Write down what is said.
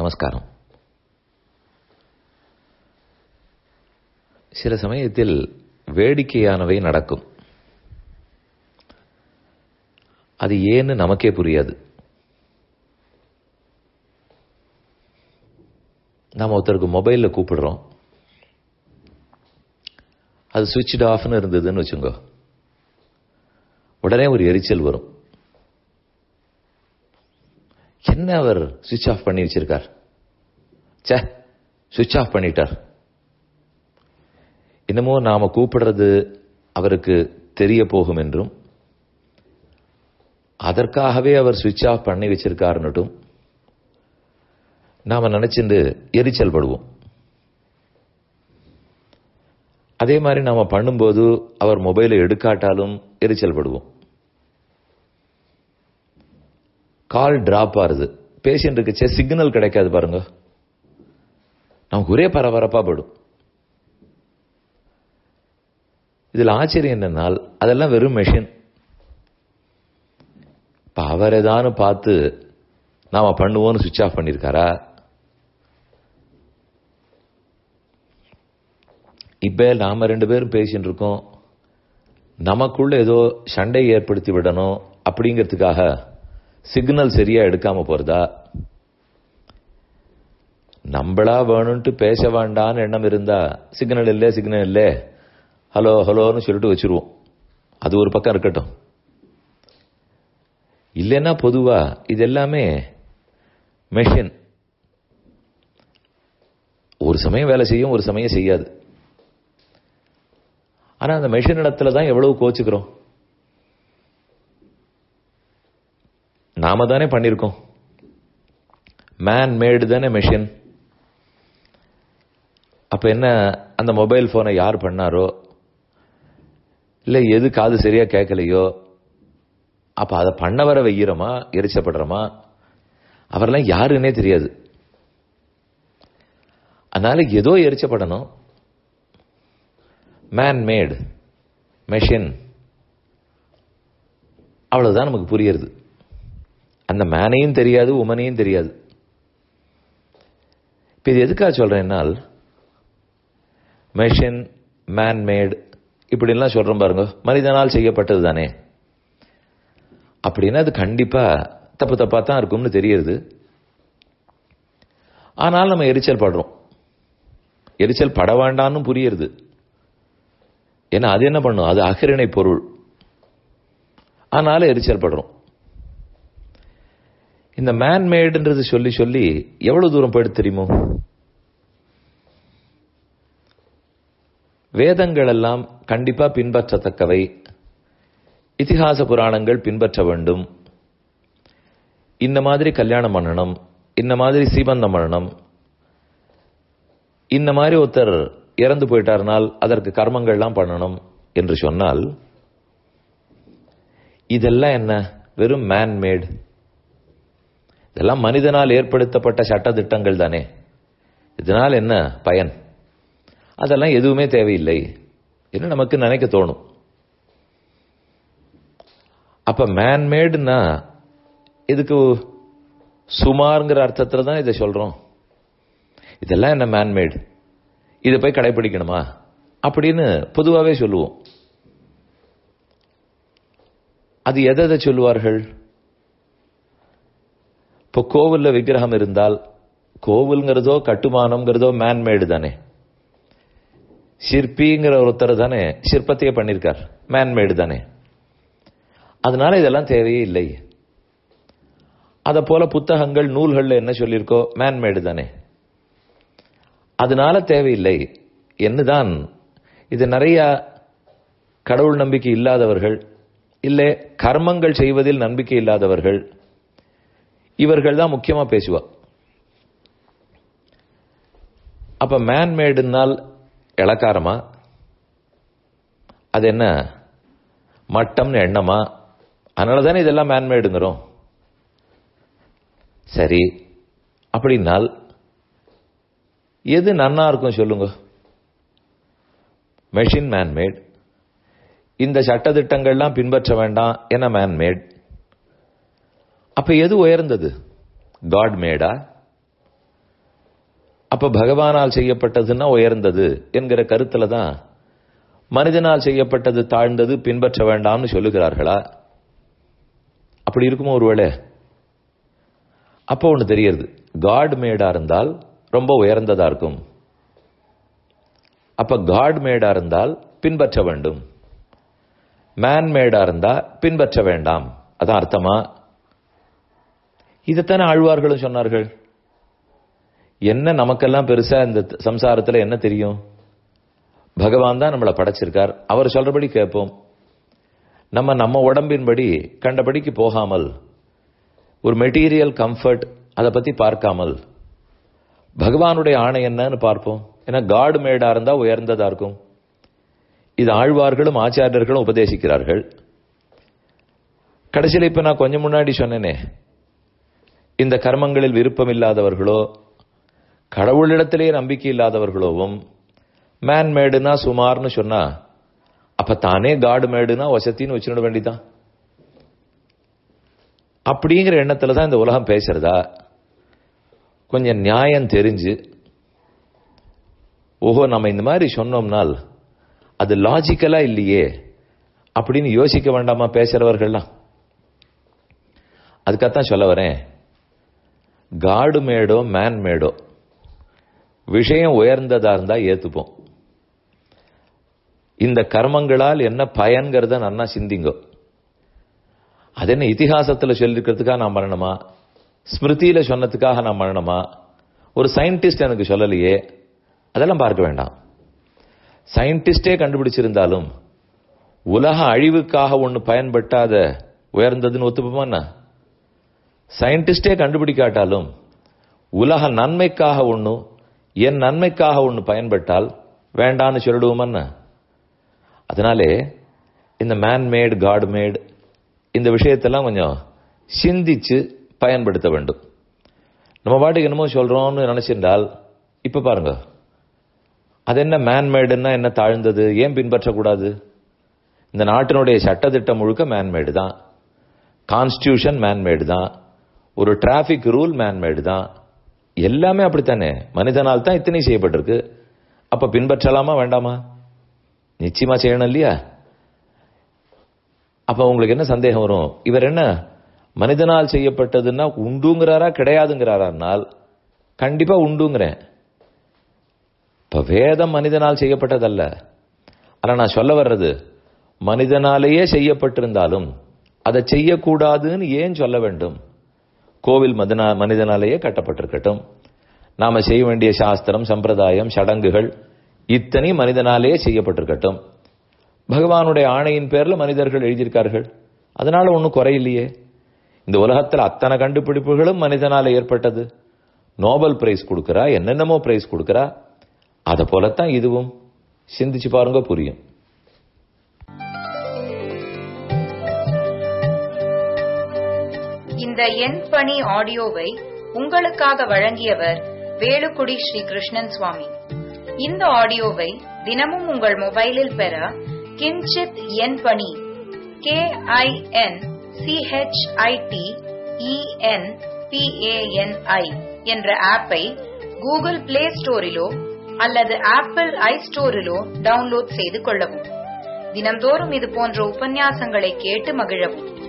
நமஸ்காரம் சில சமயத்தில் வேடிக்கையானவை நடக்கும் அது ஏன்னு நமக்கே புரியாது நாம் ஒருத்தருக்கு மொபைலில் கூப்பிடுறோம் அது சுவிட்ச் ஆஃப்னு இருந்ததுன்னு வச்சுங்க உடனே ஒரு எரிச்சல் வரும் என்ன அவர் சுவிட்ச் ஆஃப் பண்ணி வச்சிருக்கார் சே சுவிட்ச் ஆஃப் பண்ணிட்டார் என்னமோ நாம கூப்பிடுறது அவருக்கு தெரிய போகும் என்றும் அதற்காகவே அவர் சுவிட்ச் ஆஃப் பண்ணி வச்சிருக்காருன்னுட்டும் நாம நினைச்சுண்டு எரிச்சல் படுவோம் அதே மாதிரி நாம பண்ணும்போது அவர் மொபைலை எடுக்காட்டாலும் எரிச்சல் படுவோம் கால் டிராப் ஆறுது பேஷண்ட்டுக்கு சே சிக்னல் கிடைக்காது பாருங்க நமக்கு ஒரே பரபரப்பா படும் இதுல ஆச்சரியம் என்னன்னால் அதெல்லாம் வெறும் மெஷின் இப்ப அவர் ஏதானு பார்த்து நாம பண்ணுவோம்னு சுவிட்ச் ஆஃப் பண்ணிருக்காரா இப்ப நாம ரெண்டு பேரும் பேசிட்டு இருக்கோம் நமக்குள்ள ஏதோ சண்டை ஏற்படுத்தி விடணும் அப்படிங்கிறதுக்காக சிக்னல் சரியா எடுக்காம போறதா நம்மளா வேணும்ட்டு பேச வேண்டான்னு எண்ணம் இருந்தா சிக்னல் இல்லை சிக்னல் இல்லை ஹலோ ஹலோன்னு சொல்லிட்டு வச்சிருவோம் அது ஒரு பக்கம் இருக்கட்டும் இல்லைன்னா பொதுவா இது எல்லாமே மெஷின் ஒரு சமயம் வேலை செய்யும் ஒரு சமயம் செய்யாது ஆனா அந்த மெஷின் இடத்துல தான் எவ்வளவு கோச்சுக்கிறோம் நாம தானே பண்ணிருக்கோம் மேன் மேடு தானே மெஷின் அப்ப என்ன அந்த மொபைல் போனை யார் பண்ணாரோ இல்ல எது காது சரியா கேட்கலையோ அப்ப அதை பண்ணவரை வெய்யறோமா எரிச்சப்படுறோமா அவரெல்லாம் யாருன்னே தெரியாது அதனால ஏதோ எரிச்சப்படணும் மேன் மேடு மெஷின் அவ்வளவுதான் நமக்கு புரியுறது அந்த மேனையும் தெரியாது உமனையும் தெரியாது இப்ப இது எதுக்காக சொல்றேன்னால் மெஷின் மேன் மேட் இப்படிலாம் சொல்றோம் பாருங்க மனிதனால் செய்யப்பட்டது தானே அப்படின்னா அது கண்டிப்பா தப்பு தப்பா தான் இருக்கும்னு தெரியுது ஆனால் நம்ம எரிச்சல் படுறோம் எரிச்சல் பட வேண்டான்னு புரியுது ஏன்னா அது என்ன பண்ணும் அது அகிரணை பொருள் ஆனாலும் எரிச்சல் படுறோம் இந்த மேன்மேடுன்றது சொல்லி சொல்லி எவ்வளவு தூரம் போயிட்டு தெரியுமோ வேதங்கள் எல்லாம் கண்டிப்பா பின்பற்றத்தக்கவை இதிகாச புராணங்கள் பின்பற்ற வேண்டும் இந்த மாதிரி கல்யாணம் பண்ணணும் இந்த மாதிரி சீபந்தம் பண்ணணும் இந்த மாதிரி ஒருத்தர் இறந்து போயிட்டார்னால் அதற்கு கர்மங்கள்லாம் பண்ணணும் என்று சொன்னால் இதெல்லாம் என்ன வெறும் மேன்மேட் இதெல்லாம் மனிதனால் ஏற்படுத்தப்பட்ட சட்ட திட்டங்கள் தானே இதனால் என்ன பயன் அதெல்லாம் எதுவுமே தேவையில்லை என்று நமக்கு நினைக்க தோணும் அப்ப மேன்மேடுனா இதுக்கு சுமாருங்கிற அர்த்தத்துல தான் இதை சொல்றோம் இதெல்லாம் என்ன மேன்மேடு இதை போய் கடைபிடிக்கணுமா அப்படின்னு பொதுவாகவே சொல்லுவோம் அது எதை எதை சொல்லுவார்கள் இப்போ கோவில்ல விக்கிரகம் இருந்தால் கோவில்ங்கிறதோ கட்டுமானம்ங்கிறதோ மேன்மேடு தானே சிற்பிங்கிற ஒருத்தர் தானே சிற்பத்தையே பண்ணியிருக்கார் மேன்மேடு தானே அதனால இதெல்லாம் தேவையே இல்லை அத போல புத்தகங்கள் நூல்கள்ல என்ன சொல்லியிருக்கோ மேன்மேடு தானே அதனால தேவையில்லை என்னதான் இது நிறைய கடவுள் நம்பிக்கை இல்லாதவர்கள் இல்லை கர்மங்கள் செய்வதில் நம்பிக்கை இல்லாதவர்கள் இவர்கள் தான் முக்கியமா பேசுவா அப்ப மேன்மேடுனால் இளக்காரமா அது என்ன மட்டம்னு எண்ணமா அதனால தானே இதெல்லாம் மேன்மேடுங்கிறோம் சரி அப்படின்னால் எது நன்னா இருக்கும் சொல்லுங்க மெஷின் மேன்மேட் இந்த சட்டத்திட்டங்கள்லாம் பின்பற்ற வேண்டாம் என மேன்மேட் அப்ப எது உயர்ந்தது காட் மேடா அப்ப பகவானால் செய்யப்பட்டதுன்னா உயர்ந்தது என்கிற கருத்துல தான் மனிதனால் செய்யப்பட்டது தாழ்ந்தது பின்பற்ற வேண்டாம்னு சொல்லுகிறார்களா அப்படி இருக்குமோ ஒருவேளை அப்போ ஒன்று தெரியறது காட் மேடா இருந்தால் ரொம்ப உயர்ந்ததா இருக்கும் அப்ப காட் மேடா இருந்தால் பின்பற்ற வேண்டும் மேன் மேடா இருந்தா பின்பற்ற வேண்டாம் அதான் அர்த்தமா இதைத்தானே ஆழ்வார்களும் சொன்னார்கள் என்ன நமக்கெல்லாம் பெருசா இந்த சம்சாரத்துல என்ன தெரியும் பகவான் தான் நம்மளை படைச்சிருக்கார் அவர் சொல்றபடி கேட்போம் நம்ம நம்ம உடம்பின்படி கண்டபடிக்கு போகாமல் ஒரு மெட்டீரியல் கம்ஃபர்ட் அதை பத்தி பார்க்காமல் பகவானுடைய ஆணை என்னன்னு பார்ப்போம் ஏன்னா காடு மேடா இருந்தா உயர்ந்ததா இருக்கும் இது ஆழ்வார்களும் ஆச்சாரியர்களும் உபதேசிக்கிறார்கள் கடைசியில் இப்ப நான் கொஞ்சம் முன்னாடி சொன்னேனே இந்த கர்மங்களில் விருப்பம் இல்லாதவர்களோ கடவுளிடத்திலேயே நம்பிக்கை இல்லாதவர்களோவும் மேன் மேடுனா சுமார்னு சொன்னா அப்ப தானே காடு மேடுனா வசத்தின்னு வச்சுட வேண்டிதான் அப்படிங்கிற எண்ணத்துல தான் இந்த உலகம் பேசுறதா கொஞ்சம் நியாயம் தெரிஞ்சு ஓஹோ நம்ம இந்த மாதிரி சொன்னோம்னால் அது லாஜிக்கலா இல்லையே அப்படின்னு யோசிக்க வேண்டாமா பேசுறவர்கள்லாம் அதுக்காகத்தான் சொல்ல வரேன் காடு மேடோ மேன் மேடோ விஷயம் உயர்ந்ததா இருந்தா ஏத்துப்போம் இந்த கர்மங்களால் என்ன பயன்கிறத நன்னா சிந்திங்கோ அது என்ன இத்திஹாசத்துல சொல்லிருக்கிறதுக்காக நான் பண்ணணுமா ஸ்மிருதியில சொன்னதுக்காக நான் பண்ணணுமா ஒரு சயின்டிஸ்ட் எனக்கு சொல்லலையே அதெல்லாம் பார்க்க வேண்டாம் சயின்டிஸ்டே கண்டுபிடிச்சிருந்தாலும் உலக அழிவுக்காக ஒன்று பயன்பட்டாத உயர்ந்ததுன்னு ஒத்துப்போமா சயின்டிஸ்டே கண்டுபிடிக்காட்டாலும் உலக நன்மைக்காக ஒன்று என் நன்மைக்காக ஒன்று பயன்பட்டால் வேண்டான்னு சொல்லிடுவோமன்னா அதனாலே இந்த மேன் மேட் காட் மேட் இந்த விஷயத்தெல்லாம் கொஞ்சம் சிந்திச்சு பயன்படுத்த வேண்டும் நம்ம பாட்டுக்கு என்னமோ சொல்றோம்னு நினைச்சிருந்தால் இப்ப பாருங்க அது என்ன மேன் மேடுன்னா என்ன தாழ்ந்தது ஏன் பின்பற்றக்கூடாது இந்த நாட்டினுடைய சட்டத்திட்டம் முழுக்க மேன்மேடு தான் கான்ஸ்டியூஷன் மேன்மேடு தான் ஒரு டிராபிக் ரூல் மேன்மேடு தான் எல்லாமே அப்படித்தானே மனிதனால் தான் இத்தனை செய்யப்பட்டிருக்கு அப்ப பின்பற்றலாமா வேண்டாமா நிச்சயமா செய்யணும் இல்லையா அப்ப உங்களுக்கு என்ன சந்தேகம் வரும் இவர் என்ன மனிதனால் செய்யப்பட்டதுன்னா உண்டுங்கிறாரா கிடையாதுங்கிறாரானால் கண்டிப்பா உண்டுங்கிறேன் இப்ப வேதம் மனிதனால் செய்யப்பட்டதல்ல ஆனா நான் சொல்ல வர்றது மனிதனாலேயே செய்யப்பட்டிருந்தாலும் அதை செய்யக்கூடாதுன்னு ஏன் சொல்ல வேண்டும் கோவில் மதனா மனிதனாலேயே கட்டப்பட்டிருக்கட்டும் நாம செய்ய வேண்டிய சாஸ்திரம் சம்பிரதாயம் சடங்குகள் இத்தனை மனிதனாலேயே செய்யப்பட்டிருக்கட்டும் பகவானுடைய ஆணையின் பேர்ல மனிதர்கள் எழுதியிருக்கார்கள் அதனால ஒன்றும் குறையில்லையே இந்த உலகத்தில் அத்தனை கண்டுபிடிப்புகளும் மனிதனால ஏற்பட்டது நோபல் பிரைஸ் கொடுக்கறா என்னென்னமோ பிரைஸ் கொடுக்கறா அதை போலத்தான் இதுவும் சிந்திச்சு பாருங்க புரியும் இந்த எண் பணி ஆடியோவை உங்களுக்காக வழங்கியவர் வேலுக்குடி ஸ்ரீ கிருஷ்ணன் சுவாமி இந்த ஆடியோவை தினமும் உங்கள் மொபைலில் பெற கிஞ்சித் எண் பணி கே ஐ என் சிஹெச்ஐடி இஎன் பிஏஎன்ஐ என்ற ஆப்பை கூகுள் பிளே ஸ்டோரிலோ அல்லது ஆப்பிள் ஐ ஸ்டோரிலோ டவுன்லோட் செய்து கொள்ளவும் தினம்தோறும் இது போன்ற உபன்யாசங்களை கேட்டு மகிழவும்